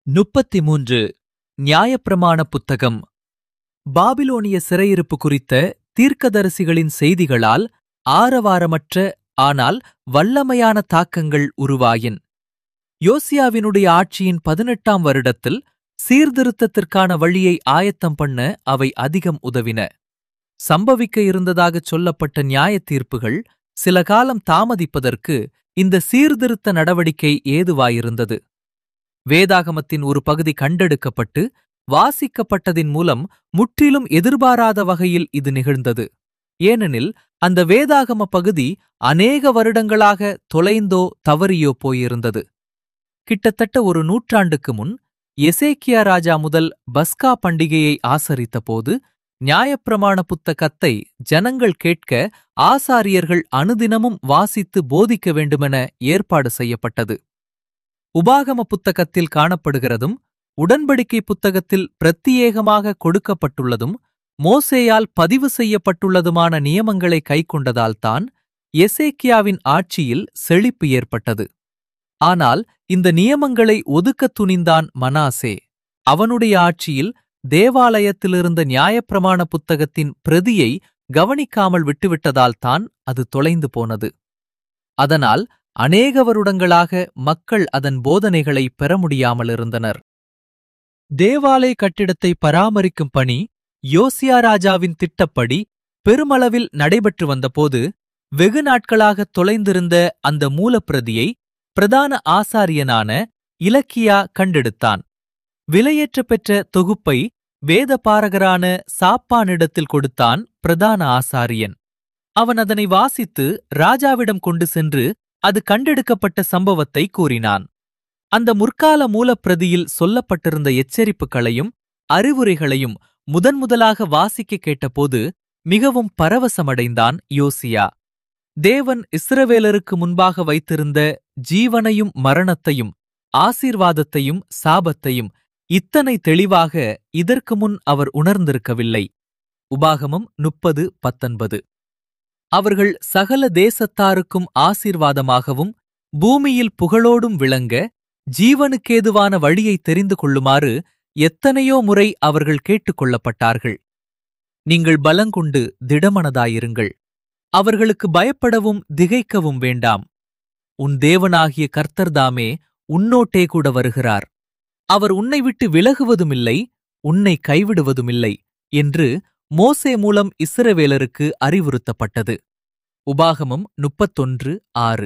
முப்பத்தி மூன்று நியாயப்பிரமாண புத்தகம் பாபிலோனிய சிறையிருப்பு குறித்த தீர்க்கதரிசிகளின் செய்திகளால் ஆரவாரமற்ற ஆனால் வல்லமையான தாக்கங்கள் உருவாயின் யோசியாவினுடைய ஆட்சியின் பதினெட்டாம் வருடத்தில் சீர்திருத்தத்திற்கான வழியை ஆயத்தம் பண்ண அவை அதிகம் உதவின சம்பவிக்க இருந்ததாகச் சொல்லப்பட்ட நியாயத் தீர்ப்புகள் சில காலம் தாமதிப்பதற்கு இந்த சீர்திருத்த நடவடிக்கை ஏதுவாயிருந்தது வேதாகமத்தின் ஒரு பகுதி கண்டெடுக்கப்பட்டு வாசிக்கப்பட்டதின் மூலம் முற்றிலும் எதிர்பாராத வகையில் இது நிகழ்ந்தது ஏனெனில் அந்த வேதாகம பகுதி அநேக வருடங்களாக தொலைந்தோ தவறியோ போயிருந்தது கிட்டத்தட்ட ஒரு நூற்றாண்டுக்கு முன் எசேக்கியா ராஜா முதல் பஸ்கா பண்டிகையை ஆசரித்தபோது நியாயப்பிரமாண புத்தகத்தை ஜனங்கள் கேட்க ஆசாரியர்கள் அனுதினமும் வாசித்து போதிக்க வேண்டுமென ஏற்பாடு செய்யப்பட்டது உபாகம புத்தகத்தில் காணப்படுகிறதும் உடன்படிக்கை புத்தகத்தில் பிரத்தியேகமாக கொடுக்கப்பட்டுள்ளதும் மோசேயால் பதிவு செய்யப்பட்டுள்ளதுமான நியமங்களை கைக்கொண்டதால்தான் எசேக்கியாவின் ஆட்சியில் செழிப்பு ஏற்பட்டது ஆனால் இந்த நியமங்களை ஒதுக்கத் துணிந்தான் மனாசே அவனுடைய ஆட்சியில் தேவாலயத்திலிருந்த நியாயப்பிரமாண புத்தகத்தின் பிரதியை கவனிக்காமல் விட்டுவிட்டதால்தான் அது தொலைந்து போனது அதனால் அநேக வருடங்களாக மக்கள் அதன் போதனைகளை பெற முடியாமலிருந்தனர் தேவாலய கட்டிடத்தை பராமரிக்கும் பணி யோசியா ராஜாவின் திட்டப்படி பெருமளவில் நடைபெற்று வந்தபோது வெகு நாட்களாக தொலைந்திருந்த அந்த மூலப்பிரதியை பிரதான ஆசாரியனான இலக்கியா கண்டெடுத்தான் விலையேற்ற பெற்ற தொகுப்பை வேதபாரகரான சாப்பானிடத்தில் கொடுத்தான் பிரதான ஆசாரியன் அவன் அதனை வாசித்து ராஜாவிடம் கொண்டு சென்று அது கண்டெடுக்கப்பட்ட சம்பவத்தை கூறினான் அந்த முற்கால மூலப்பிரதியில் சொல்லப்பட்டிருந்த எச்சரிப்புகளையும் அறிவுரைகளையும் முதன்முதலாக வாசிக்க கேட்டபோது மிகவும் பரவசமடைந்தான் யோசியா தேவன் இஸ்ரவேலருக்கு முன்பாக வைத்திருந்த ஜீவனையும் மரணத்தையும் ஆசீர்வாதத்தையும் சாபத்தையும் இத்தனை தெளிவாக இதற்கு முன் அவர் உணர்ந்திருக்கவில்லை உபாகமம் முப்பது பத்தொன்பது அவர்கள் சகல தேசத்தாருக்கும் ஆசீர்வாதமாகவும் பூமியில் புகழோடும் விளங்க ஜீவனுக்கேதுவான வழியை தெரிந்து கொள்ளுமாறு எத்தனையோ முறை அவர்கள் கேட்டுக்கொள்ளப்பட்டார்கள் நீங்கள் பலங்கொண்டு திடமனதாயிருங்கள் அவர்களுக்கு பயப்படவும் திகைக்கவும் வேண்டாம் உன் தேவனாகிய கர்த்தர்தாமே உன்னோட்டே கூட வருகிறார் அவர் உன்னை விட்டு விலகுவதுமில்லை உன்னை கைவிடுவதுமில்லை என்று மோசே மூலம் இஸ்ரவேலருக்கு அறிவுறுத்தப்பட்டது உபாகமம் முப்பத்தொன்று ஆறு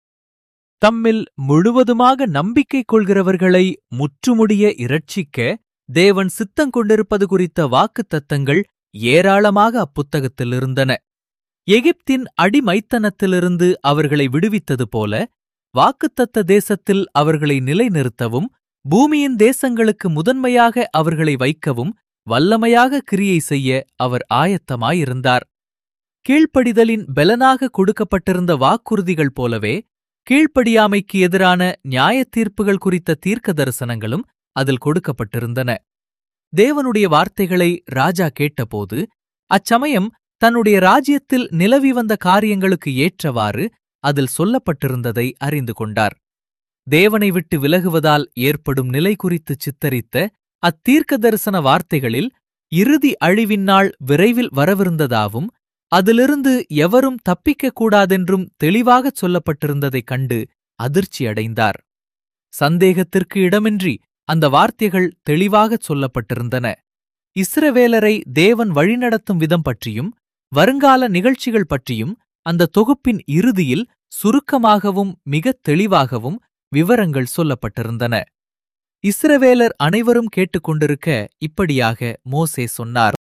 தம்மில் முழுவதுமாக நம்பிக்கை கொள்கிறவர்களை முற்றுமுடிய இரட்சிக்க தேவன் சித்தங்கொண்டிருப்பது குறித்த வாக்குத்தத்தங்கள் ஏராளமாக அப்புத்தகத்தில் இருந்தன எகிப்தின் அடிமைத்தனத்திலிருந்து அவர்களை விடுவித்தது போல வாக்குத்தத்த தேசத்தில் அவர்களை நிலைநிறுத்தவும் பூமியின் தேசங்களுக்கு முதன்மையாக அவர்களை வைக்கவும் வல்லமையாக கிரியை செய்ய அவர் ஆயத்தமாயிருந்தார் கீழ்ப்படிதலின் பெலனாக கொடுக்கப்பட்டிருந்த வாக்குறுதிகள் போலவே கீழ்ப்படியாமைக்கு எதிரான நியாயத் தீர்ப்புகள் குறித்த தீர்க்க தரிசனங்களும் அதில் கொடுக்கப்பட்டிருந்தன தேவனுடைய வார்த்தைகளை ராஜா கேட்டபோது அச்சமயம் தன்னுடைய ராஜ்யத்தில் நிலவி வந்த காரியங்களுக்கு ஏற்றவாறு அதில் சொல்லப்பட்டிருந்ததை அறிந்து கொண்டார் தேவனை விட்டு விலகுவதால் ஏற்படும் நிலை குறித்து சித்தரித்த அத்தீர்க்க தரிசன வார்த்தைகளில் இறுதி அழிவின் நாள் விரைவில் வரவிருந்ததாவும் அதிலிருந்து எவரும் தப்பிக்கக் கூடாதென்றும் தெளிவாகச் சொல்லப்பட்டிருந்ததைக் கண்டு அதிர்ச்சியடைந்தார் சந்தேகத்திற்கு இடமின்றி அந்த வார்த்தைகள் தெளிவாகச் சொல்லப்பட்டிருந்தன இஸ்ரவேலரை தேவன் வழிநடத்தும் விதம் பற்றியும் வருங்கால நிகழ்ச்சிகள் பற்றியும் அந்த தொகுப்பின் இறுதியில் சுருக்கமாகவும் மிகத் தெளிவாகவும் விவரங்கள் சொல்லப்பட்டிருந்தன இஸ்ரவேலர் அனைவரும் கேட்டுக்கொண்டிருக்க இப்படியாக மோசே சொன்னார்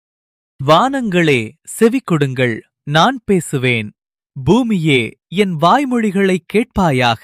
வானங்களே செவிக்கொடுங்கள் நான் பேசுவேன் பூமியே என் வாய்மொழிகளைக் கேட்பாயாக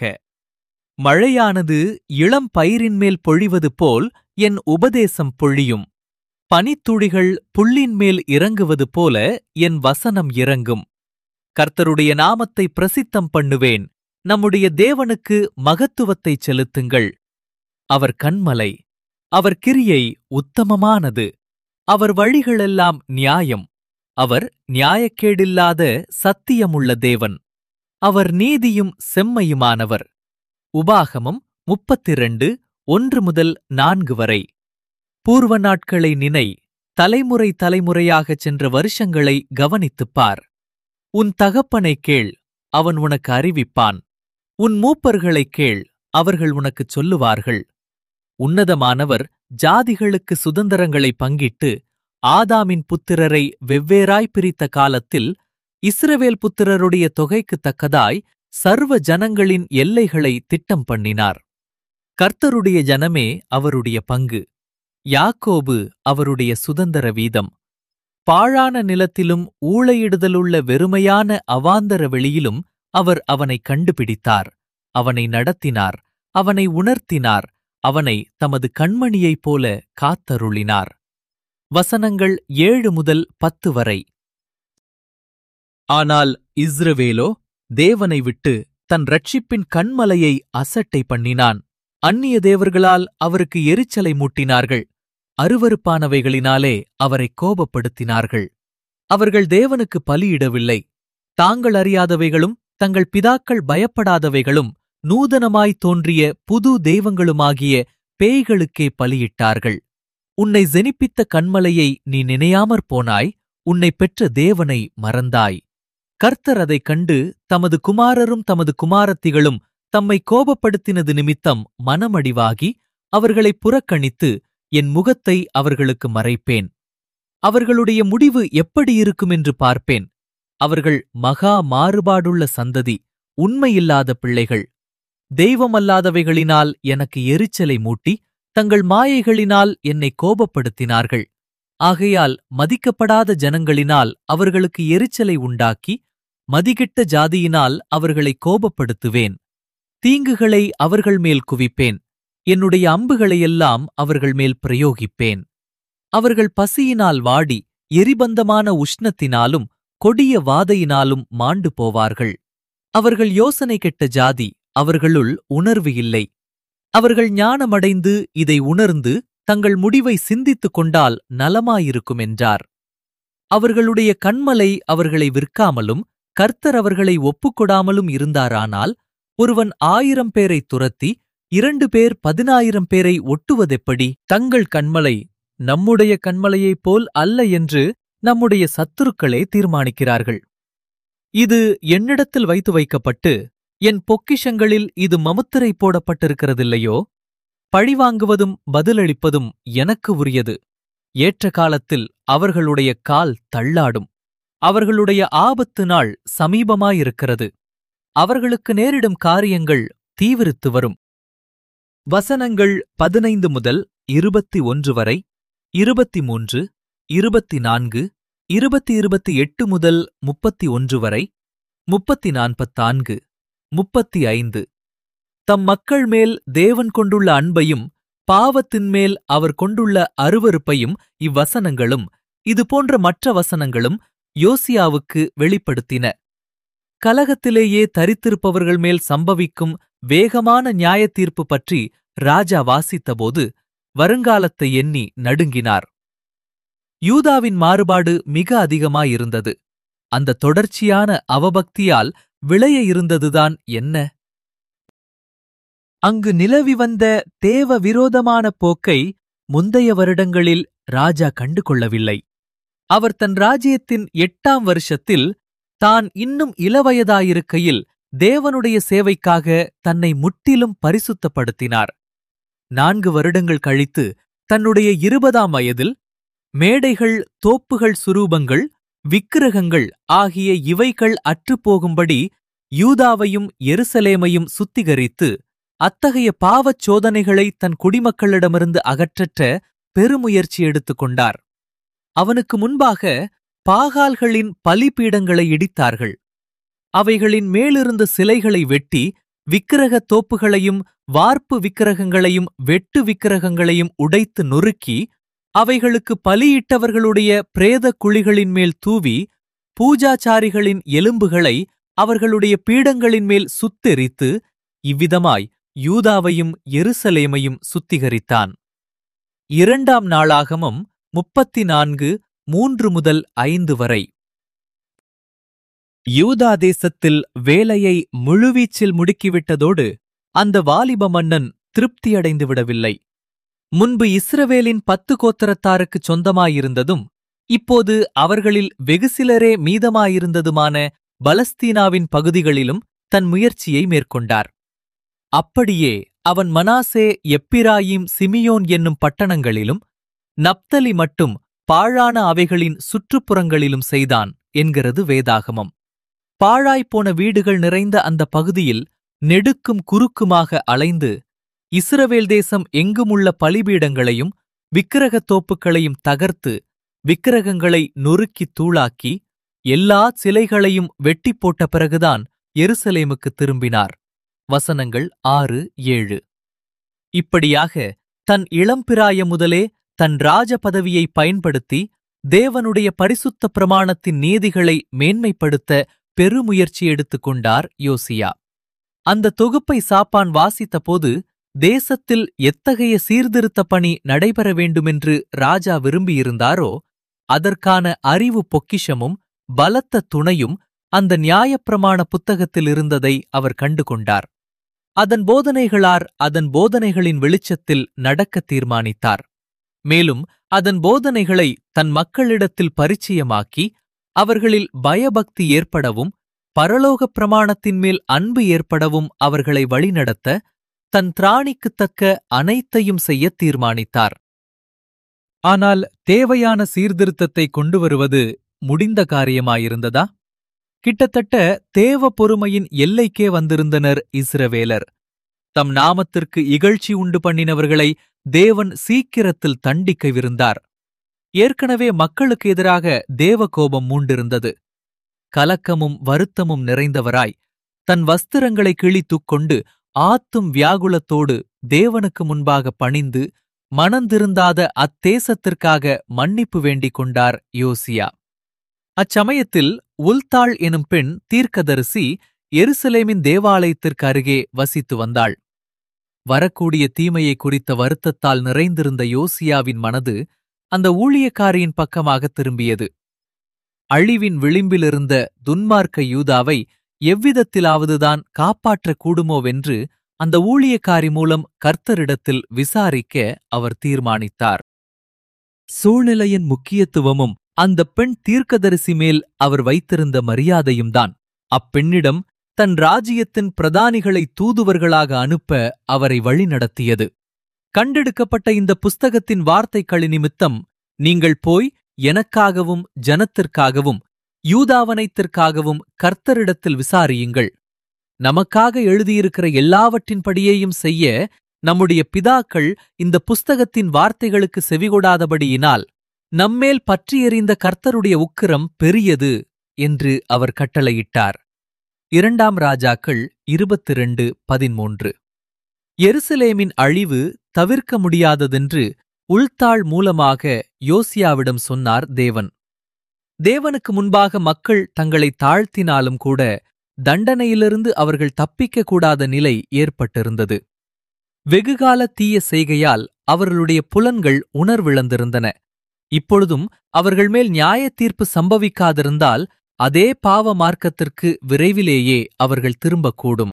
மழையானது இளம் பயிரின் மேல் பொழிவது போல் என் உபதேசம் பொழியும் பனித்துளிகள் புல்லின் மேல் இறங்குவது போல என் வசனம் இறங்கும் கர்த்தருடைய நாமத்தை பிரசித்தம் பண்ணுவேன் நம்முடைய தேவனுக்கு மகத்துவத்தை செலுத்துங்கள் அவர் கண்மலை அவர் கிரியை உத்தமமானது அவர் வழிகளெல்லாம் நியாயம் அவர் நியாயக்கேடில்லாத சத்தியமுள்ள தேவன் அவர் நீதியும் செம்மையுமானவர் உபாகமம் முப்பத்திரண்டு ஒன்று முதல் நான்கு வரை பூர்வ நாட்களை நினை தலைமுறை தலைமுறையாகச் சென்ற வருஷங்களை கவனித்துப் பார் உன் தகப்பனை கேள் அவன் உனக்கு அறிவிப்பான் உன் மூப்பர்களைக் கேள் அவர்கள் உனக்குச் சொல்லுவார்கள் உன்னதமானவர் ஜாதிகளுக்கு சுதந்திரங்களை பங்கிட்டு ஆதாமின் புத்திரரை வெவ்வேறாய் பிரித்த காலத்தில் இஸ்ரவேல் புத்திரருடைய தொகைக்குத் தக்கதாய் சர்வ ஜனங்களின் எல்லைகளை திட்டம் பண்ணினார் கர்த்தருடைய ஜனமே அவருடைய பங்கு யாக்கோபு அவருடைய சுதந்திர வீதம் பாழான நிலத்திலும் ஊளையிடுதலுள்ள வெறுமையான அவாந்தர வெளியிலும் அவர் அவனை கண்டுபிடித்தார் அவனை நடத்தினார் அவனை உணர்த்தினார் அவனை தமது கண்மணியைப் போல காத்தருளினார் வசனங்கள் ஏழு முதல் பத்து வரை ஆனால் இஸ்ரவேலோ தேவனை விட்டு தன் ரட்சிப்பின் கண்மலையை அசட்டை பண்ணினான் அந்நிய தேவர்களால் அவருக்கு எரிச்சலை மூட்டினார்கள் அருவருப்பானவைகளினாலே அவரை கோபப்படுத்தினார்கள் அவர்கள் தேவனுக்கு பலியிடவில்லை தாங்கள் அறியாதவைகளும் தங்கள் பிதாக்கள் பயப்படாதவைகளும் நூதனமாய் தோன்றிய புது தெய்வங்களுமாகிய பேய்களுக்கே பலியிட்டார்கள் உன்னை ஜெனிப்பித்த கண்மலையை நீ நினையாமற் போனாய் உன்னை பெற்ற தேவனை மறந்தாய் கர்த்தர் அதைக் கண்டு தமது குமாரரும் தமது குமாரத்திகளும் தம்மை கோபப்படுத்தினது நிமித்தம் மனமடிவாகி அவர்களை புறக்கணித்து என் முகத்தை அவர்களுக்கு மறைப்பேன் அவர்களுடைய முடிவு எப்படி இருக்கும் என்று பார்ப்பேன் அவர்கள் மகா மாறுபாடுள்ள சந்ததி உண்மையில்லாத பிள்ளைகள் தெய்வமல்லாதவைகளினால் எனக்கு எரிச்சலை மூட்டி தங்கள் மாயைகளினால் என்னை கோபப்படுத்தினார்கள் ஆகையால் மதிக்கப்படாத ஜனங்களினால் அவர்களுக்கு எரிச்சலை உண்டாக்கி மதிகெட்ட ஜாதியினால் அவர்களை கோபப்படுத்துவேன் தீங்குகளை அவர்கள் மேல் குவிப்பேன் என்னுடைய அம்புகளையெல்லாம் அவர்கள் மேல் பிரயோகிப்பேன் அவர்கள் பசியினால் வாடி எரிபந்தமான உஷ்ணத்தினாலும் கொடிய வாதையினாலும் மாண்டு போவார்கள் அவர்கள் யோசனை கெட்ட ஜாதி அவர்களுள் உணர்வு இல்லை அவர்கள் ஞானமடைந்து இதை உணர்ந்து தங்கள் முடிவை சிந்தித்துக் கொண்டால் நலமாயிருக்கும் என்றார் அவர்களுடைய கண்மலை அவர்களை விற்காமலும் கர்த்தர் அவர்களை ஒப்புக்கொடாமலும் இருந்தாரானால் ஒருவன் ஆயிரம் பேரை துரத்தி இரண்டு பேர் பதினாயிரம் பேரை ஒட்டுவதெப்படி தங்கள் கண்மலை நம்முடைய கண்மலையைப் போல் அல்ல என்று நம்முடைய சத்துருக்களே தீர்மானிக்கிறார்கள் இது என்னிடத்தில் வைத்து வைக்கப்பட்டு என் பொக்கிஷங்களில் இது மமுத்திரை போடப்பட்டிருக்கிறதில்லையோ பழிவாங்குவதும் பதிலளிப்பதும் எனக்கு உரியது ஏற்ற காலத்தில் அவர்களுடைய கால் தள்ளாடும் அவர்களுடைய ஆபத்து நாள் சமீபமாயிருக்கிறது அவர்களுக்கு நேரிடும் காரியங்கள் தீவிரித்து வரும் வசனங்கள் பதினைந்து முதல் இருபத்தி ஒன்று வரை இருபத்தி மூன்று இருபத்தி நான்கு இருபத்தி இருபத்தி எட்டு முதல் முப்பத்தி ஒன்று வரை முப்பத்தி நாற்பத்தான்கு முப்பத்தி ஐந்து தம் மக்கள் மேல் தேவன் கொண்டுள்ள அன்பையும் பாவத்தின் மேல் அவர் கொண்டுள்ள அருவருப்பையும் இவ்வசனங்களும் இதுபோன்ற மற்ற வசனங்களும் யோசியாவுக்கு வெளிப்படுத்தின கலகத்திலேயே தரித்திருப்பவர்கள் மேல் சம்பவிக்கும் வேகமான நியாயத்தீர்ப்பு பற்றி ராஜா வாசித்தபோது வருங்காலத்தை எண்ணி நடுங்கினார் யூதாவின் மாறுபாடு மிக அதிகமாயிருந்தது அந்த தொடர்ச்சியான அவபக்தியால் விளைய இருந்ததுதான் என்ன அங்கு நிலவி வந்த தேவ விரோதமான போக்கை முந்தைய வருடங்களில் ராஜா கண்டு கொள்ளவில்லை அவர் தன் ராஜ்யத்தின் எட்டாம் வருஷத்தில் தான் இன்னும் இளவயதாயிருக்கையில் தேவனுடைய சேவைக்காக தன்னை முற்றிலும் பரிசுத்தப்படுத்தினார் நான்கு வருடங்கள் கழித்து தன்னுடைய இருபதாம் வயதில் மேடைகள் தோப்புகள் சுரூபங்கள் விக்கிரகங்கள் ஆகிய இவைகள் அற்றுப்போகும்படி யூதாவையும் எருசலேமையும் சுத்திகரித்து அத்தகைய பாவச் சோதனைகளை தன் குடிமக்களிடமிருந்து அகற்றற்ற பெருமுயற்சி எடுத்துக் கொண்டார் அவனுக்கு முன்பாக பாகால்களின் பலிபீடங்களை இடித்தார்கள் அவைகளின் மேலிருந்த சிலைகளை வெட்டி விக்கிரகத் தோப்புகளையும் வார்ப்பு விக்கிரகங்களையும் வெட்டு விக்கிரகங்களையும் உடைத்து நொறுக்கி அவைகளுக்கு பலியிட்டவர்களுடைய பிரேத குழிகளின் மேல் தூவி பூஜாச்சாரிகளின் எலும்புகளை அவர்களுடைய பீடங்களின் மேல் சுத்தெரித்து இவ்விதமாய் யூதாவையும் எருசலேமையும் சுத்திகரித்தான் இரண்டாம் நாளாகமம் முப்பத்தி நான்கு மூன்று முதல் ஐந்து வரை யூதா தேசத்தில் வேலையை முழுவீச்சில் முடுக்கிவிட்டதோடு அந்த வாலிப மன்னன் திருப்தியடைந்து விடவில்லை முன்பு இஸ்ரவேலின் பத்து கோத்திரத்தாருக்குச் சொந்தமாயிருந்ததும் இப்போது அவர்களில் வெகு சிலரே மீதமாயிருந்ததுமான பலஸ்தீனாவின் பகுதிகளிலும் தன் முயற்சியை மேற்கொண்டார் அப்படியே அவன் மனாசே எப்பிராயிம் சிமியோன் என்னும் பட்டணங்களிலும் நப்தலி மட்டும் பாழான அவைகளின் சுற்றுப்புறங்களிலும் செய்தான் என்கிறது வேதாகமம் பாழாய்ப்போன வீடுகள் நிறைந்த அந்த பகுதியில் நெடுக்கும் குறுக்குமாக அலைந்து இஸ்ரவேல் தேசம் எங்குமுள்ள பலிபீடங்களையும் விக்கிரகத் தோப்புக்களையும் தகர்த்து விக்கிரகங்களை நொறுக்கித் தூளாக்கி எல்லா சிலைகளையும் வெட்டிப் போட்ட பிறகுதான் எருசலேமுக்கு திரும்பினார் வசனங்கள் ஆறு ஏழு இப்படியாக தன் இளம்பிராய முதலே தன் ராஜ பதவியை பயன்படுத்தி தேவனுடைய பரிசுத்த பிரமாணத்தின் நீதிகளை மேன்மைப்படுத்த பெருமுயற்சி எடுத்துக் கொண்டார் யோசியா அந்த தொகுப்பை சாப்பான் வாசித்தபோது தேசத்தில் எத்தகைய சீர்திருத்த பணி நடைபெற வேண்டுமென்று ராஜா விரும்பியிருந்தாரோ அதற்கான அறிவு பொக்கிஷமும் பலத்த துணையும் அந்த நியாயப்பிரமாண புத்தகத்தில் இருந்ததை அவர் கண்டு கொண்டார் அதன் போதனைகளார் அதன் போதனைகளின் வெளிச்சத்தில் நடக்க தீர்மானித்தார் மேலும் அதன் போதனைகளை தன் மக்களிடத்தில் பரிச்சயமாக்கி அவர்களில் பயபக்தி ஏற்படவும் பரலோகப் பிரமாணத்தின் மேல் அன்பு ஏற்படவும் அவர்களை வழிநடத்த தன் திராணிக்குத் தக்க அனைத்தையும் செய்யத் தீர்மானித்தார் ஆனால் தேவையான சீர்திருத்தத்தை கொண்டு வருவது முடிந்த காரியமாயிருந்ததா கிட்டத்தட்ட தேவ பொறுமையின் எல்லைக்கே வந்திருந்தனர் இஸ்ரவேலர் தம் நாமத்திற்கு இகழ்ச்சி உண்டு பண்ணினவர்களை தேவன் சீக்கிரத்தில் தண்டிக்கவிருந்தார் ஏற்கனவே மக்களுக்கு எதிராக தேவ கோபம் மூண்டிருந்தது கலக்கமும் வருத்தமும் நிறைந்தவராய் தன் வஸ்திரங்களை கிழித்துக் கொண்டு ஆத்தும் வியாகுலத்தோடு தேவனுக்கு முன்பாக பணிந்து மனந்திருந்தாத அத்தேசத்திற்காக மன்னிப்பு வேண்டிக் கொண்டார் யோசியா அச்சமயத்தில் உல்தாள் எனும் பெண் தீர்க்கதரிசி எருசலேமின் தேவாலயத்திற்கு அருகே வசித்து வந்தாள் வரக்கூடிய தீமையை குறித்த வருத்தத்தால் நிறைந்திருந்த யோசியாவின் மனது அந்த ஊழியக்காரியின் பக்கமாக திரும்பியது அழிவின் விளிம்பிலிருந்த துன்மார்க்க யூதாவை எவ்விதத்திலாவதுதான் காப்பாற்றக் கூடுமோவென்று அந்த ஊழியக்காரி மூலம் கர்த்தரிடத்தில் விசாரிக்க அவர் தீர்மானித்தார் சூழ்நிலையின் முக்கியத்துவமும் அந்த பெண் தீர்க்கதரிசி மேல் அவர் வைத்திருந்த மரியாதையும்தான் அப்பெண்ணிடம் தன் ராஜ்யத்தின் பிரதானிகளை தூதுவர்களாக அனுப்ப அவரை வழிநடத்தியது கண்டெடுக்கப்பட்ட இந்த புஸ்தகத்தின் வார்த்தைக்களி நிமித்தம் நீங்கள் போய் எனக்காகவும் ஜனத்திற்காகவும் யூதாவனைத்திற்காகவும் கர்த்தரிடத்தில் விசாரியுங்கள் நமக்காக எழுதியிருக்கிற எல்லாவற்றின்படியேயும் செய்ய நம்முடைய பிதாக்கள் இந்த புஸ்தகத்தின் வார்த்தைகளுக்கு செவிகொடாதபடியினால் நம்மேல் பற்றியெறிந்த கர்த்தருடைய உக்கிரம் பெரியது என்று அவர் கட்டளையிட்டார் இரண்டாம் ராஜாக்கள் இருபத்திரண்டு பதிமூன்று எருசலேமின் அழிவு தவிர்க்க முடியாததென்று உள்தாள் மூலமாக யோசியாவிடம் சொன்னார் தேவன் தேவனுக்கு முன்பாக மக்கள் தங்களை தாழ்த்தினாலும் கூட தண்டனையிலிருந்து அவர்கள் தப்பிக்க கூடாத நிலை ஏற்பட்டிருந்தது வெகுகால தீய செய்கையால் அவர்களுடைய புலன்கள் உணர்விழந்திருந்தன இப்பொழுதும் அவர்கள் மேல் நியாய தீர்ப்பு சம்பவிக்காதிருந்தால் அதே பாவ மார்க்கத்திற்கு விரைவிலேயே அவர்கள் திரும்பக்கூடும்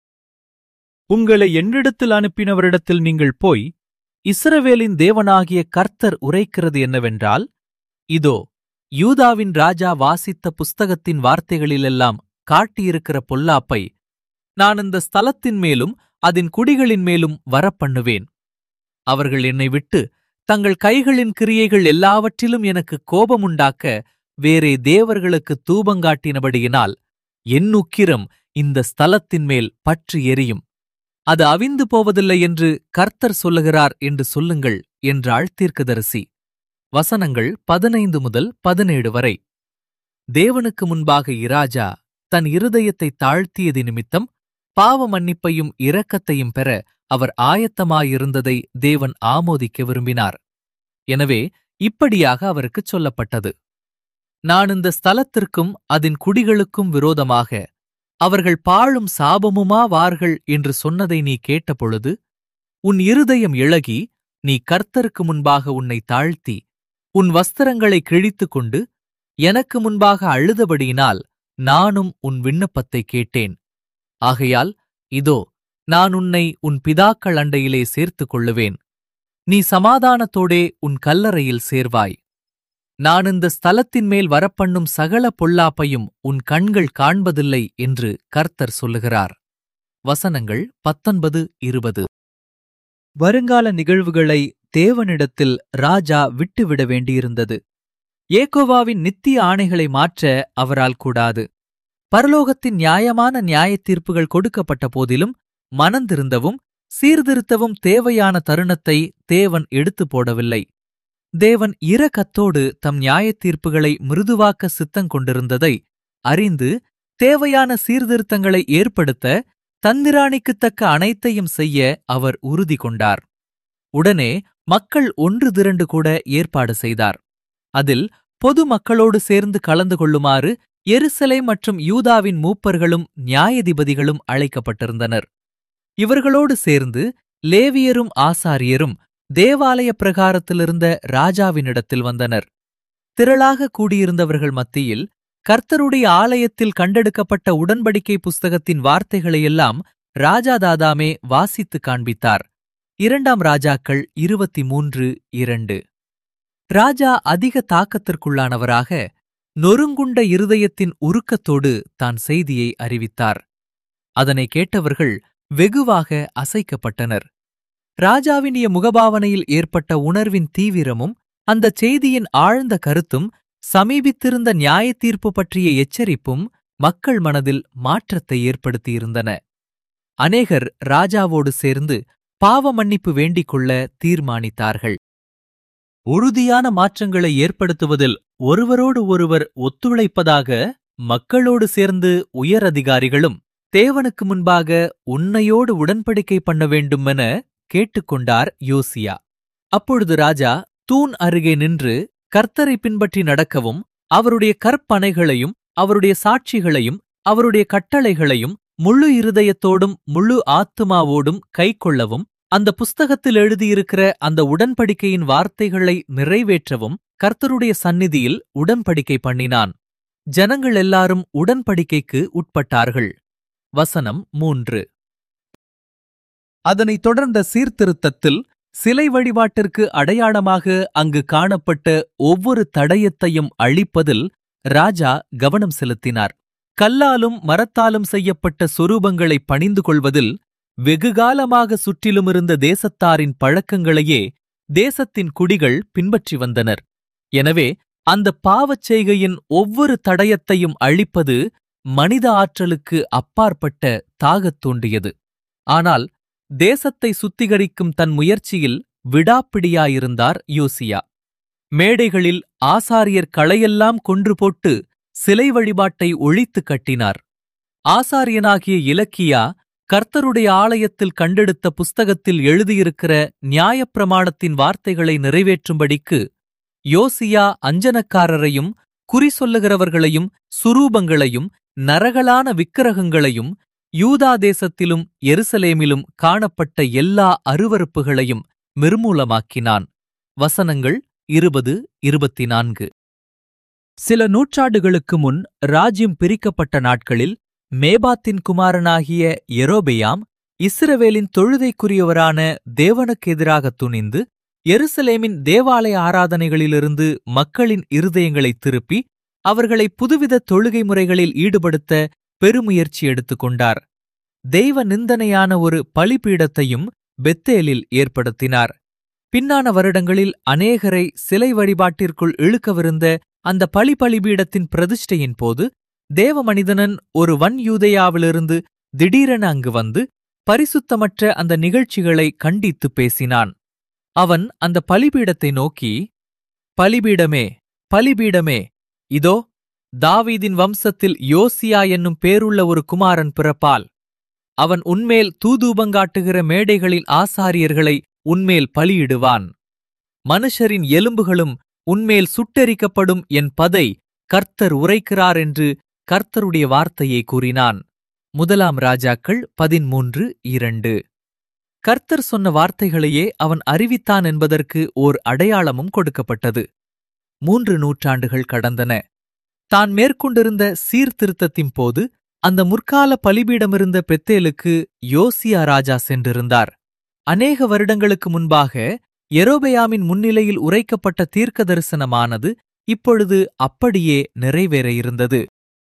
உங்களை என்னிடத்தில் அனுப்பினவரிடத்தில் நீங்கள் போய் இஸ்ரவேலின் தேவனாகிய கர்த்தர் உரைக்கிறது என்னவென்றால் இதோ யூதாவின் ராஜா வாசித்த புஸ்தகத்தின் வார்த்தைகளிலெல்லாம் காட்டியிருக்கிற பொல்லாப்பை நான் இந்த ஸ்தலத்தின் மேலும் அதன் குடிகளின் மேலும் வரப்பண்ணுவேன் அவர்கள் என்னை விட்டு தங்கள் கைகளின் கிரியைகள் எல்லாவற்றிலும் எனக்கு கோபமுண்டாக்க வேறே தேவர்களுக்கு தூபங்காட்டினபடியினால் என் உக்கிரம் இந்த ஸ்தலத்தின் மேல் பற்றி எரியும் அது அவிந்து போவதில்லை என்று கர்த்தர் சொல்லுகிறார் என்று சொல்லுங்கள் என்றாள் தீர்க்கதரிசி வசனங்கள் பதினைந்து முதல் பதினேழு வரை தேவனுக்கு முன்பாக இராஜா தன் இருதயத்தை தாழ்த்தியது நிமித்தம் பாவ மன்னிப்பையும் இரக்கத்தையும் பெற அவர் ஆயத்தமாயிருந்ததை தேவன் ஆமோதிக்க விரும்பினார் எனவே இப்படியாக அவருக்குச் சொல்லப்பட்டது நான் இந்த ஸ்தலத்திற்கும் அதன் குடிகளுக்கும் விரோதமாக அவர்கள் பாழும் சாபமுமாவார்கள் என்று சொன்னதை நீ கேட்டபொழுது உன் இருதயம் இழகி நீ கர்த்தருக்கு முன்பாக உன்னை தாழ்த்தி உன் வஸ்திரங்களை கிழித்துக் கொண்டு எனக்கு முன்பாக அழுதபடியினால் நானும் உன் விண்ணப்பத்தை கேட்டேன் ஆகையால் இதோ நான் உன்னை உன் பிதாக்கள் அண்டையிலே சேர்த்துக் கொள்ளுவேன் நீ சமாதானத்தோடே உன் கல்லறையில் சேர்வாய் நான் இந்த ஸ்தலத்தின் மேல் வரப்பண்ணும் சகல பொல்லாப்பையும் உன் கண்கள் காண்பதில்லை என்று கர்த்தர் சொல்லுகிறார் வசனங்கள் பத்தொன்பது இருபது வருங்கால நிகழ்வுகளை தேவனிடத்தில் ராஜா விட்டுவிட வேண்டியிருந்தது ஏகோவாவின் நித்திய ஆணைகளை மாற்ற அவரால் கூடாது பரலோகத்தின் நியாயமான நியாயத் தீர்ப்புகள் கொடுக்கப்பட்ட போதிலும் மனந்திருந்தவும் சீர்திருத்தவும் தேவையான தருணத்தை தேவன் எடுத்துப் போடவில்லை தேவன் இரக்கத்தோடு தம் நியாயத் தீர்ப்புகளை மிருதுவாக்க சித்தங் கொண்டிருந்ததை அறிந்து தேவையான சீர்திருத்தங்களை ஏற்படுத்த தந்திராணிக்குத்தக்க அனைத்தையும் செய்ய அவர் உறுதி கொண்டார் உடனே மக்கள் ஒன்று திரண்டு கூட ஏற்பாடு செய்தார் அதில் பொது மக்களோடு சேர்ந்து கலந்து கொள்ளுமாறு எருசலே மற்றும் யூதாவின் மூப்பர்களும் நியாயாதிபதிகளும் அழைக்கப்பட்டிருந்தனர் இவர்களோடு சேர்ந்து லேவியரும் ஆசாரியரும் தேவாலய பிரகாரத்திலிருந்த ராஜாவினிடத்தில் வந்தனர் திரளாக கூடியிருந்தவர்கள் மத்தியில் கர்த்தருடைய ஆலயத்தில் கண்டெடுக்கப்பட்ட உடன்படிக்கை புஸ்தகத்தின் வார்த்தைகளையெல்லாம் ராஜா தாதாமே வாசித்துக் காண்பித்தார் இரண்டாம் ராஜாக்கள் இருபத்தி மூன்று இரண்டு ராஜா அதிக தாக்கத்திற்குள்ளானவராக நொறுங்குண்ட இருதயத்தின் உருக்கத்தோடு தான் செய்தியை அறிவித்தார் அதனை கேட்டவர்கள் வெகுவாக அசைக்கப்பட்டனர் ராஜாவினிய முகபாவனையில் ஏற்பட்ட உணர்வின் தீவிரமும் அந்தச் செய்தியின் ஆழ்ந்த கருத்தும் சமீபித்திருந்த நியாயத் தீர்ப்பு பற்றிய எச்சரிப்பும் மக்கள் மனதில் மாற்றத்தை ஏற்படுத்தியிருந்தன அநேகர் ராஜாவோடு சேர்ந்து பாவ மன்னிப்பு வேண்டிக் கொள்ள தீர்மானித்தார்கள் உறுதியான மாற்றங்களை ஏற்படுத்துவதில் ஒருவரோடு ஒருவர் ஒத்துழைப்பதாக மக்களோடு சேர்ந்து உயர் அதிகாரிகளும் தேவனுக்கு முன்பாக உன்னையோடு உடன்படிக்கை பண்ண வேண்டுமென கேட்டுக்கொண்டார் யோசியா அப்பொழுது ராஜா தூண் அருகே நின்று கர்த்தரை பின்பற்றி நடக்கவும் அவருடைய கற்பனைகளையும் அவருடைய சாட்சிகளையும் அவருடைய கட்டளைகளையும் முழு இருதயத்தோடும் முழு ஆத்துமாவோடும் கைக்கொள்ளவும் அந்த புஸ்தகத்தில் எழுதியிருக்கிற அந்த உடன்படிக்கையின் வார்த்தைகளை நிறைவேற்றவும் கர்த்தருடைய சந்நிதியில் உடன்படிக்கை பண்ணினான் ஜனங்கள் எல்லாரும் உடன்படிக்கைக்கு உட்பட்டார்கள் வசனம் மூன்று அதனைத் தொடர்ந்த சீர்திருத்தத்தில் சிலை வழிபாட்டிற்கு அடையாளமாக அங்கு காணப்பட்ட ஒவ்வொரு தடயத்தையும் அழிப்பதில் ராஜா கவனம் செலுத்தினார் கல்லாலும் மரத்தாலும் செய்யப்பட்ட சொரூபங்களை பணிந்து கொள்வதில் வெகுகாலமாக சுற்றிலுமிருந்த தேசத்தாரின் பழக்கங்களையே தேசத்தின் குடிகள் பின்பற்றி வந்தனர் எனவே அந்த பாவச் செய்கையின் ஒவ்வொரு தடயத்தையும் அழிப்பது மனித ஆற்றலுக்கு அப்பாற்பட்ட தாகத் தூண்டியது ஆனால் தேசத்தை சுத்திகரிக்கும் தன் முயற்சியில் விடாப்பிடியாயிருந்தார் யோசியா மேடைகளில் ஆசாரியர் களையெல்லாம் கொன்று போட்டு சிலை வழிபாட்டை ஒழித்து கட்டினார் ஆசாரியனாகிய இலக்கியா கர்த்தருடைய ஆலயத்தில் கண்டெடுத்த புஸ்தகத்தில் எழுதியிருக்கிற நியாயப்பிரமாணத்தின் வார்த்தைகளை நிறைவேற்றும்படிக்கு யோசியா அஞ்சனக்காரரையும் குறி சொல்லுகிறவர்களையும் சுரூபங்களையும் நரகலான விக்கிரகங்களையும் யூதா தேசத்திலும் எருசலேமிலும் காணப்பட்ட எல்லா அருவருப்புகளையும் நிர்மூலமாக்கினான் வசனங்கள் இருபது இருபத்தி நான்கு சில நூற்றாண்டுகளுக்கு முன் ராஜ்யம் பிரிக்கப்பட்ட நாட்களில் மேபாத்தின் குமாரனாகிய எரோபெயாம் இஸ்ரவேலின் தொழுதைக்குரியவரான தேவனுக்கு எதிராக துணிந்து எருசலேமின் தேவாலய ஆராதனைகளிலிருந்து மக்களின் இருதயங்களைத் திருப்பி அவர்களை புதுவித தொழுகை முறைகளில் ஈடுபடுத்த பெருமுயற்சி எடுத்துக்கொண்டார் தெய்வ நிந்தனையான ஒரு பலிபீடத்தையும் பெத்தேலில் ஏற்படுத்தினார் பின்னான வருடங்களில் அநேகரை சிலை வழிபாட்டிற்குள் இழுக்கவிருந்த அந்த பலி பலிபீடத்தின் பிரதிஷ்டையின் போது தேவ மனிதனன் ஒரு வன் யூதேயாவிலிருந்து திடீரென அங்கு வந்து பரிசுத்தமற்ற அந்த நிகழ்ச்சிகளை கண்டித்து பேசினான் அவன் அந்த பலிபீடத்தை நோக்கி பலிபீடமே பலிபீடமே இதோ தாவீதின் வம்சத்தில் யோசியா என்னும் பேருள்ள ஒரு குமாரன் பிறப்பால் அவன் உன்மேல் தூதூபங்காட்டுகிற மேடைகளின் ஆசாரியர்களை உன்மேல் பலியிடுவான் மனுஷரின் எலும்புகளும் உன்மேல் சுட்டெரிக்கப்படும் என் பதை கர்த்தர் உரைக்கிறார் என்று கர்த்தருடைய வார்த்தையை கூறினான் முதலாம் ராஜாக்கள் பதிமூன்று இரண்டு கர்த்தர் சொன்ன வார்த்தைகளையே அவன் அறிவித்தான் என்பதற்கு ஓர் அடையாளமும் கொடுக்கப்பட்டது மூன்று நூற்றாண்டுகள் கடந்தன தான் மேற்கொண்டிருந்த சீர்திருத்தத்தின் போது அந்த முற்கால பலிபீடமிருந்த பெத்தேலுக்கு யோசியா ராஜா சென்றிருந்தார் அநேக வருடங்களுக்கு முன்பாக எரோபெயாமின் முன்னிலையில் உரைக்கப்பட்ட தீர்க்க தரிசனமானது இப்பொழுது அப்படியே நிறைவேற இருந்தது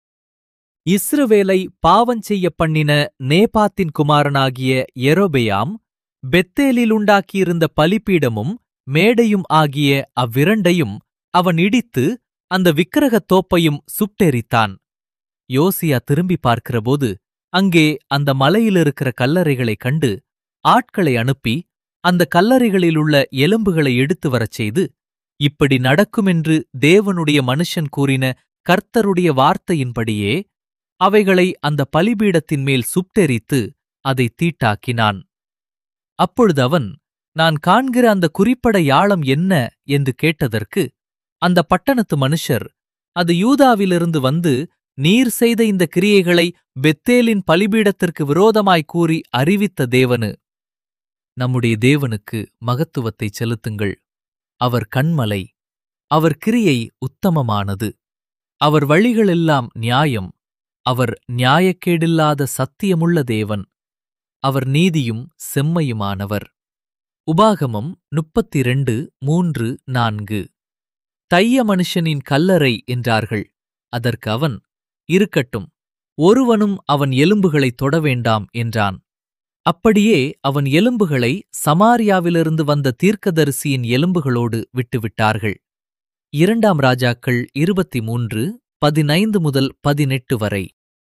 இஸ்ரவேலை பாவஞ்செய்ய பண்ணின நேபாத்தின் குமாரனாகிய எரோபெயாம் பெத்தேலில் உண்டாக்கியிருந்த பலிபீடமும் மேடையும் ஆகிய அவ்விரண்டையும் அவன் இடித்து அந்த விக்கிரகத் தோப்பையும் சுட்டெரித்தான் யோசியா திரும்பி பார்க்கிறபோது அங்கே அந்த மலையிலிருக்கிற கல்லறைகளைக் கண்டு ஆட்களை அனுப்பி அந்த கல்லறைகளிலுள்ள எலும்புகளை எடுத்து வரச் செய்து இப்படி நடக்குமென்று தேவனுடைய மனுஷன் கூறின கர்த்தருடைய வார்த்தையின்படியே அவைகளை அந்த பலிபீடத்தின் மேல் சுட்டெரித்து அதை தீட்டாக்கினான் அப்பொழுது அவன் நான் காண்கிற அந்த குறிப்பட யாழம் என்ன என்று கேட்டதற்கு அந்த பட்டணத்து மனுஷர் அது யூதாவிலிருந்து வந்து நீர் செய்த இந்த கிரியைகளை பெத்தேலின் பலிபீடத்திற்கு விரோதமாய் கூறி அறிவித்த தேவனு நம்முடைய தேவனுக்கு மகத்துவத்தை செலுத்துங்கள் அவர் கண்மலை அவர் கிரியை உத்தமமானது அவர் வழிகளெல்லாம் நியாயம் அவர் நியாயக்கேடில்லாத சத்தியமுள்ள தேவன் அவர் நீதியும் செம்மையுமானவர் உபாகமம் முப்பத்தி ரெண்டு மூன்று நான்கு தைய மனுஷனின் கல்லறை என்றார்கள் அதற்கு அவன் இருக்கட்டும் ஒருவனும் அவன் எலும்புகளைத் தொட வேண்டாம் என்றான் அப்படியே அவன் எலும்புகளை சமாரியாவிலிருந்து வந்த தீர்க்கதரிசியின் எலும்புகளோடு விட்டுவிட்டார்கள் இரண்டாம் ராஜாக்கள் இருபத்தி மூன்று பதினைந்து முதல் பதினெட்டு வரை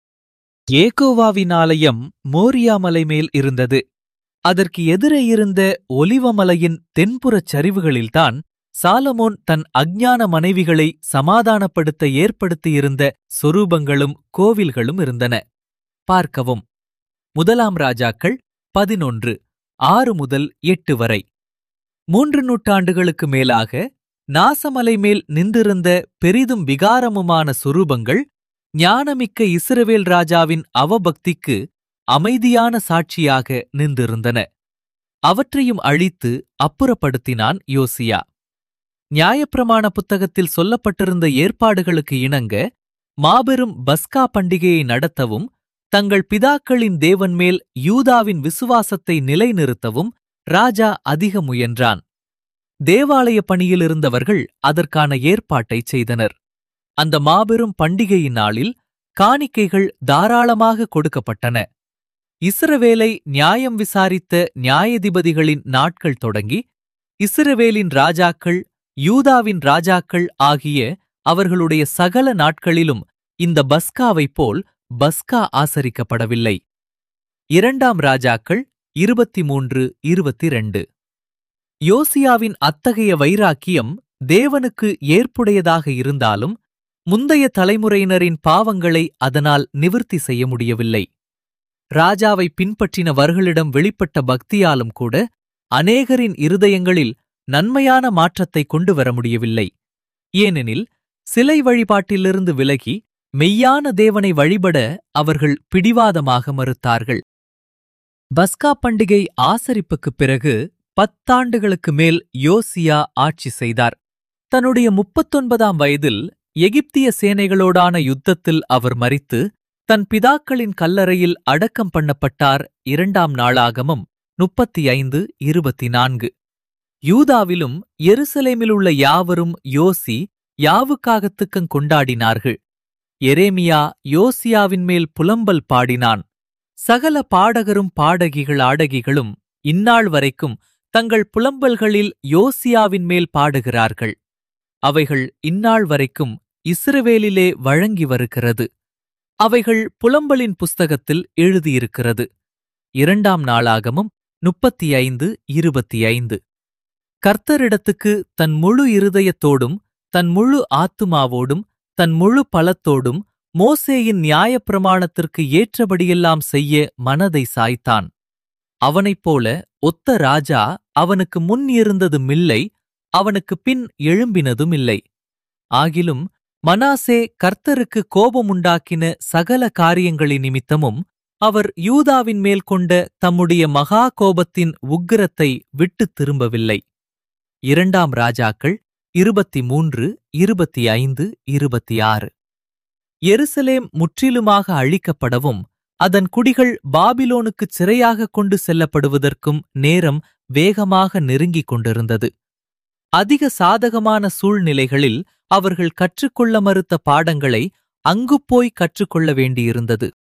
ஏகோவாவின் ஆலயம் மோரியா மலை மேல் இருந்தது அதற்கு எதிரே இருந்த ஒலிவமலையின் தென்புறச் சரிவுகளில்தான் சாலமோன் தன் அஞ்ஞான மனைவிகளை சமாதானப்படுத்த ஏற்படுத்தியிருந்த சொரூபங்களும் கோவில்களும் இருந்தன பார்க்கவும் முதலாம் ராஜாக்கள் பதினொன்று ஆறு முதல் எட்டு வரை மூன்று நூற்றாண்டுகளுக்கு மேலாக நாசமலை மேல் நின்றிருந்த பெரிதும் விகாரமுமான சொரூபங்கள் ஞானமிக்க இஸ்ரவேல் ராஜாவின் அவபக்திக்கு அமைதியான சாட்சியாக நின்றிருந்தன அவற்றையும் அழித்து அப்புறப்படுத்தினான் யோசியா நியாயப்பிரமாண புத்தகத்தில் சொல்லப்பட்டிருந்த ஏற்பாடுகளுக்கு இணங்க மாபெரும் பஸ்கா பண்டிகையை நடத்தவும் தங்கள் பிதாக்களின் தேவன் மேல் யூதாவின் விசுவாசத்தை நிலைநிறுத்தவும் ராஜா அதிக முயன்றான் தேவாலய பணியிலிருந்தவர்கள் அதற்கான ஏற்பாட்டைச் செய்தனர் அந்த மாபெரும் பண்டிகையின் நாளில் காணிக்கைகள் தாராளமாக கொடுக்கப்பட்டன இஸ்ரவேலை நியாயம் விசாரித்த நியாயாதிபதிகளின் நாட்கள் தொடங்கி இஸ்ரவேலின் ராஜாக்கள் யூதாவின் ராஜாக்கள் ஆகிய அவர்களுடைய சகல நாட்களிலும் இந்த பஸ்காவைப் போல் பஸ்கா ஆசரிக்கப்படவில்லை இரண்டாம் ராஜாக்கள் இருபத்தி மூன்று இருபத்தி ரெண்டு யோசியாவின் அத்தகைய வைராக்கியம் தேவனுக்கு ஏற்புடையதாக இருந்தாலும் முந்தைய தலைமுறையினரின் பாவங்களை அதனால் நிவிர்த்தி செய்ய முடியவில்லை ராஜாவை பின்பற்றினவர்களிடம் வெளிப்பட்ட பக்தியாலும் கூட அநேகரின் இருதயங்களில் நன்மையான மாற்றத்தை கொண்டு வர முடியவில்லை ஏனெனில் சிலை வழிபாட்டிலிருந்து விலகி மெய்யான தேவனை வழிபட அவர்கள் பிடிவாதமாக மறுத்தார்கள் பஸ்கா பண்டிகை ஆசரிப்புக்குப் பிறகு பத்தாண்டுகளுக்கு மேல் யோசியா ஆட்சி செய்தார் தன்னுடைய முப்பத்தொன்பதாம் வயதில் எகிப்திய சேனைகளோடான யுத்தத்தில் அவர் மரித்து தன் பிதாக்களின் கல்லறையில் அடக்கம் பண்ணப்பட்டார் இரண்டாம் நாளாகமம் முப்பத்தி ஐந்து இருபத்தி நான்கு யூதாவிலும் எருசலேமிலுள்ள யாவரும் யோசி யாவுக்காகத்துக்கங் கொண்டாடினார்கள் எரேமியா யோசியாவின் மேல் புலம்பல் பாடினான் சகல பாடகரும் பாடகிகள் ஆடகிகளும் இந்நாள் வரைக்கும் தங்கள் புலம்பல்களில் யோசியாவின் மேல் பாடுகிறார்கள் அவைகள் இந்நாள் வரைக்கும் இஸ்ரவேலிலே வழங்கி வருகிறது அவைகள் புலம்பலின் புஸ்தகத்தில் எழுதியிருக்கிறது இரண்டாம் நாளாகமும் முப்பத்தி ஐந்து இருபத்தி ஐந்து கர்த்தரிடத்துக்கு தன் முழு இருதயத்தோடும் தன் முழு ஆத்துமாவோடும் தன் முழு பலத்தோடும் மோசேயின் நியாயப்பிரமாணத்திற்கு ஏற்றபடியெல்லாம் செய்ய மனதை சாய்த்தான் அவனைப் போல ஒத்த ராஜா அவனுக்கு முன் இருந்ததுமில்லை அவனுக்கு பின் எழும்பினதுமில்லை ஆகிலும் மனாசே கர்த்தருக்கு கோபமுண்டாக்கின சகல காரியங்களின் நிமித்தமும் அவர் யூதாவின் மேல் கொண்ட தம்முடைய மகா கோபத்தின் உக்கிரத்தை விட்டுத் திரும்பவில்லை இரண்டாம் ராஜாக்கள் இருபத்தி மூன்று இருபத்தி ஐந்து இருபத்தி ஆறு எருசலேம் முற்றிலுமாக அழிக்கப்படவும் அதன் குடிகள் பாபிலோனுக்குச் சிறையாக கொண்டு செல்லப்படுவதற்கும் நேரம் வேகமாக நெருங்கிக் கொண்டிருந்தது அதிக சாதகமான சூழ்நிலைகளில் அவர்கள் கற்றுக்கொள்ள மறுத்த பாடங்களை அங்குப் போய் கற்றுக்கொள்ள வேண்டியிருந்தது